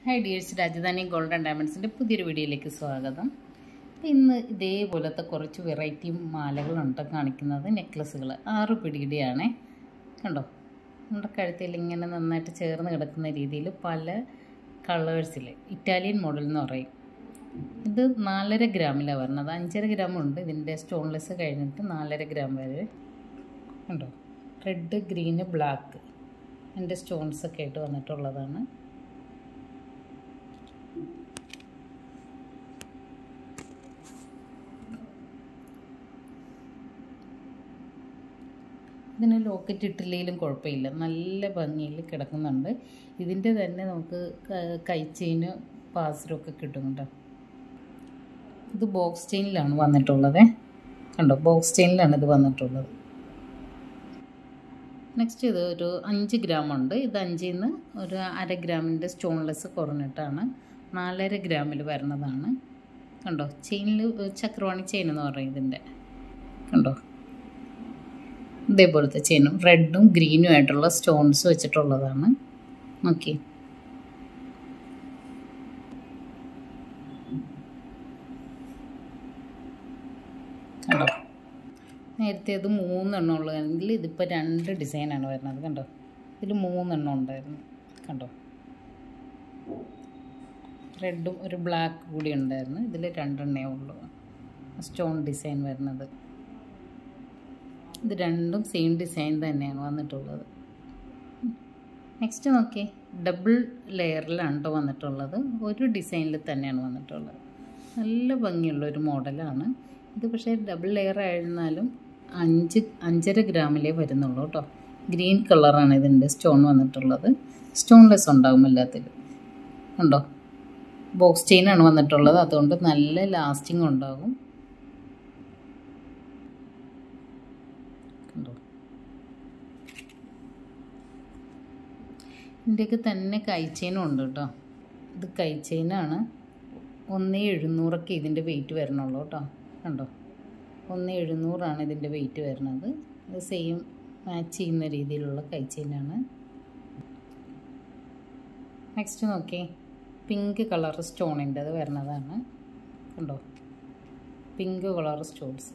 high dears Rajadhani golden ഡയമണ്ട്സിൻ്റെ പുതിയൊരു വീഡിയോയിലേക്ക് സ്വാഗതം അപ്പോൾ ഇന്ന് ഇതേപോലത്തെ കുറച്ച് വെറൈറ്റി മാലകളുണ്ട് കാണിക്കുന്നത് നെക്ലസ്സുകൾ ആറ് പിടിയുടെയാണേ കണ്ടോ നമ്മുടെ കഴുത്തിൽ ഇങ്ങനെ നന്നായിട്ട് ചേർന്ന് കിടക്കുന്ന രീതിയിൽ പല കളേഴ്സിൽ ഇറ്റാലിയൻ മോഡൽ എന്ന് പറയും ഇത് നാലര ഗ്രാമിലാണ് വരുന്നത് അഞ്ചര ഗ്രാം ഉണ്ട് ഇതിൻ്റെ സ്റ്റോൺലെസ് കഴിഞ്ഞിട്ട് നാലര ഗ്രാം വരെ കണ്ടോ റെഡ് ഗ്രീന് ബ്ലാക്ക് എൻ്റെ സ്റ്റോൺസ് ഒക്കെ ആയിട്ട് വന്നിട്ടുള്ളതാണ് ഇതിന് ലോക്കറ്റ് ഇട്ടില്ലെങ്കിലും കുഴപ്പമില്ല നല്ല ഭംഗിയിൽ കിടക്കുന്നുണ്ട് ഇതിൻ്റെ തന്നെ നമുക്ക് കൈച്ചെയിന് പാസരമൊക്കെ കിട്ടും കേട്ടോ ഇത് ബോക്സ് ചെയിനിലാണ് വന്നിട്ടുള്ളത് കണ്ടോ ബോക്സ് ചെയിനിലാണ് ഇത് വന്നിട്ടുള്ളത് നെക്സ്റ്റ് ഇത് ഒരു അഞ്ച് ഗ്രാം ഉണ്ട് ഇത് അഞ്ചിൽ നിന്ന് ഒരു അര ഗ്രാമിൻ്റെ സ്റ്റോൺലെസ് കുറഞ്ഞിട്ടാണ് നാലര ഗ്രാമിൽ വരുന്നതാണ് കണ്ടോ ചെയിനിൽ ചക്രവാണി ചെയിൻ എന്ന് പറയും ഇതിൻ്റെ കണ്ടോ ഇതേപോലത്തെ ചെയിനും റെഡും ഗ്രീനും ആയിട്ടുള്ള സ്റ്റോൺസ് വെച്ചിട്ടുള്ളതാണ് നോക്കി കണ്ടോ നേരത്തെ ഇത് മൂന്നെണ്ണം ഉള്ളതെങ്കിൽ ഇതിപ്പോൾ രണ്ട് ഡിസൈനാണ് വരുന്നത് കണ്ടോ ഇതിൽ മൂന്നെണ്ണം ഉണ്ടായിരുന്നു കണ്ടോ റെഡും ഒരു ബ്ലാക്ക് കൂടി ഉണ്ടായിരുന്നു ഇതിൽ രണ്ടെണ്ണേ ഉള്ളൂ സ്റ്റോൺ ഡിസൈൻ വരുന്നത് ഇത് രണ്ടും സെയിം ഡിസൈൻ തന്നെയാണ് വന്നിട്ടുള്ളത് നെക്സ്റ്റ് നോക്കി ഡബിൾ ലെയറിലാണ് കേട്ടോ വന്നിട്ടുള്ളത് ഒരു ഡിസൈനിൽ തന്നെയാണ് വന്നിട്ടുള്ളത് നല്ല ഭംഗിയുള്ള ഒരു മോഡലാണ് ഇത് പക്ഷേ ഡബിൾ ലെയർ ആയിരുന്നാലും അഞ്ച് അഞ്ചര ഗ്രാമിലേ വരുന്നുള്ളൂ കേട്ടോ ഗ്രീൻ കളറാണ് ഇതിൻ്റെ സ്റ്റോൺ വന്നിട്ടുള്ളത് സ്റ്റോൺലെസ് ഉണ്ടാകും എല്ലാത്തിലും ഉണ്ടോ ബോക്സ് ചെയിനാണ് വന്നിട്ടുള്ളത് അതുകൊണ്ട് നല്ല ലാസ്റ്റിംഗ് ഉണ്ടാകും കണ്ടോ ഇതിൻ്റെയൊക്കെ തന്നെ കൈച്ചെയിനും ഉണ്ട് കേട്ടോ ഇത് കൈച്ചെയിനാണ് ഒന്ന് എഴുന്നൂറൊക്കെ ഇതിൻ്റെ വെയിറ്റ് വരണുള്ളൂ കേട്ടോ കണ്ടോ ഒന്ന് എഴുന്നൂറാണ് ഇതിൻ്റെ വെയിറ്റ് വരുന്നത് ഇത് സെയിം മാച്ച് ചെയ്യുന്ന രീതിയിലുള്ള കൈച്ചെയിനാണ് നെക്സ്റ്റ് നോക്കി പിങ്ക് കളർ സ്റ്റോണിൻ്റെ അത് വരുന്നതാണ് കണ്ടോ പിങ്ക് കളർ സ്റ്റോൺസ്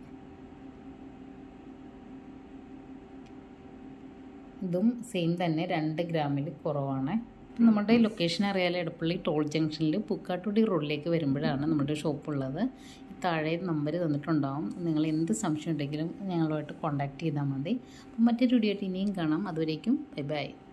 ഇതും സെയിം തന്നെ രണ്ട് ഗ്രാമിൽ കുറവാണ് നമ്മുടെ ലൊക്കേഷൻ അറിയാലോ എടപ്പള്ളി ടോൾ ജംഗ്ഷനിൽ പൂക്കാട്ടുടി റോഡിലേക്ക് വരുമ്പോഴാണ് നമ്മുടെ ഷോപ്പുള്ളത് താഴെ നമ്പർ തന്നിട്ടുണ്ടാവും നിങ്ങൾ എന്ത് സംശയം ഉണ്ടെങ്കിലും ഞങ്ങളുമായിട്ട് കോൺടാക്റ്റ് ചെയ്താൽ മതി അപ്പം മറ്റൊരു വീഡിയോ ആയിട്ട് ഇനിയും കാണാം അതുവരേക്കും ബൈ ബൈ